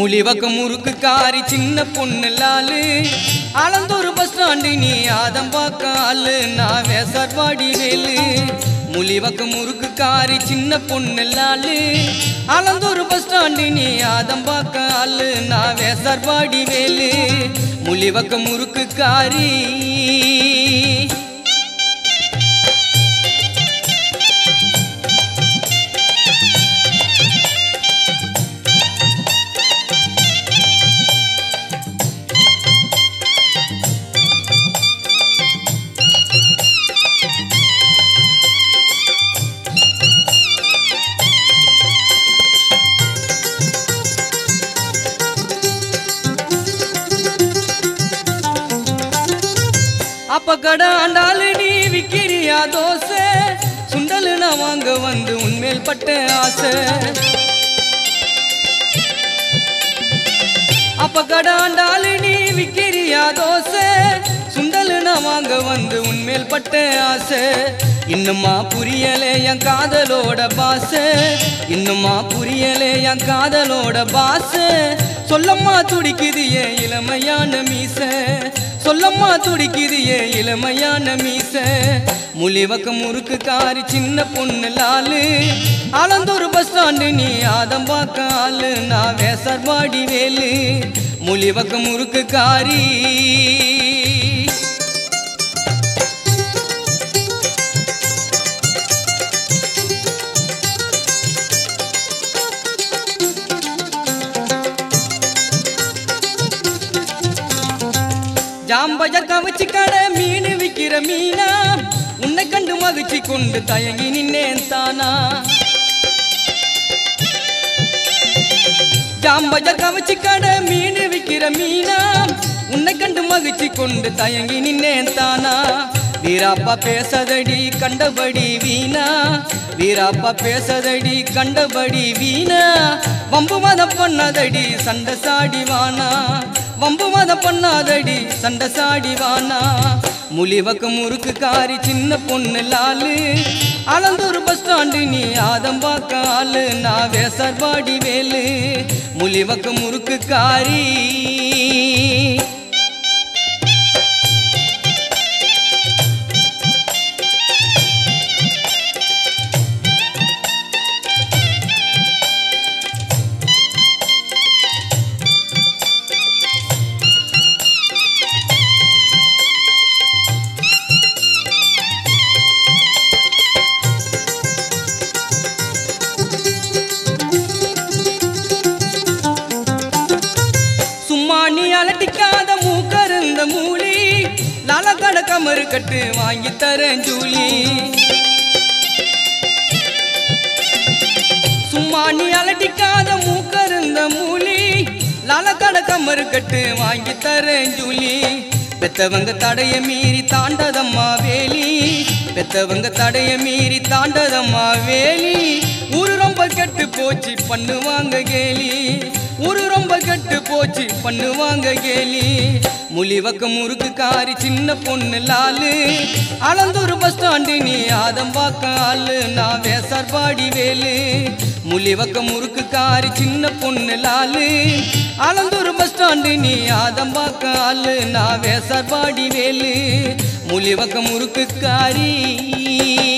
முலிவக்க முறுக்கு காரி சின்ன பொண்ணு லாலு அளந்தூர் பஸ் ஸ்டாண்டு நீ ஆதம்பாக்க ஆளு நான் வேசார்பாடி வேலு முலிவக்க முறுக்கு காரி சின்ன பொண்ணு லாலு அளந்தூர் பஸ் ஸ்டாண்டு நீ ஆதம்பாக்க ஆளு நான் வேசார்பாடி வேலு முலிவக்க முறுக்கு காரி அப்ப கடாண்டாலு நீ விக்கிறியா தோசை சுண்டலு நான் வாங்க வந்து உன்மேல் பட்ட ஆசை அப்ப கடாண்டாலு நீ விக்கிறியா தோசை சுண்டலு நான் வாங்க வந்து உன்மேல் பட்ட ஆசை இன்னுமா புரியலே என் காதலோட பாச இன்னுமா புரியலே என் காதலோட பாச சொல்லம்மா துடிக்குது என் இளமையான மீச சொல்லம்மா துடிக்குது என் இளமையான மீச முலிவக்க முறுக்கு காரி சின்ன பொண்ணு லாலு ஆலந்தூர் பஸ் ஸ்டாண்டு நீ ஆதம்பாக்க ஆளு நான் வேசர்பாடி வேலு முலிவக்க முறுக்கு காரி ஜாம்பஜர் கவச்சு கடை மீன் விக்கிற மீனா உன்னை கண்டு மகிழ்ச்சி கொண்டு தயங்கி நின்னேன் தானா ஜாம்பஜர் கவச்சு கடை மீன் விக்கிற மீனா உன்னை கண்டு மகிழ்ச்சி கொண்டு தயங்கி நின்னேன் தானா வீராப்பா பேசதடி கண்டபடி வீணா வீராப்பா பேசதடி கண்டபடி வீணா வம்பு மத பண்ணதடி சண்டை சாடி வானா வம்பு மத பண்ணாதடி சண்டை சாடி வானா முலிவக்க முறுக்கு காரி சின்ன பொண்ணு லாலு அளந்தூர் பஸ் ஸ்டாண்டு நீ ஆதம்பாக்க ஆளு நான் வேசர்பாடி வேலு முலிவக்க முறுக்கு காரி சும்மா நீ அலட்டிக்காத மூக்கருந்த மூலி லாலக்கட கமரு கட்டு வாங்கி தரேன் ஜூலி சும்மா நீ அலட்டிக்காத மூக்கருந்த மூலி லாலக்கட கமரு கட்டு வாங்கி தரேன் ஜூலி பெத்தவங்க தடைய மீறி தாண்டதம்மா வேலி பெத்தவங்க தடைய மீறி தாண்டதம்மா வேலி ஊரு ரொம்ப கெட்டு போச்சு பண்ணுவாங்க கேலி ஊரு ரொம்ப கெட்டு போச்சு பண்ணுவாங்க கேலி முலிவக்க முறுக்கு காரி சின்ன பொண்ணு லாலு அளந்தூர் பஸ் ஸ்டாண்டு நீ ஆதம்பாக்க ஆளு நான் வேசார்பாடி வேலு முலிவக்க முறுக்கு காரி சின்ன பொண்ணு லாலு அளந்தூர் பஸ் ஸ்டாண்டு நீ ஆதம்பாக்க ஆளு நான் வேசார்பாடி வேலு முலிவக்க முறுக்கு காரி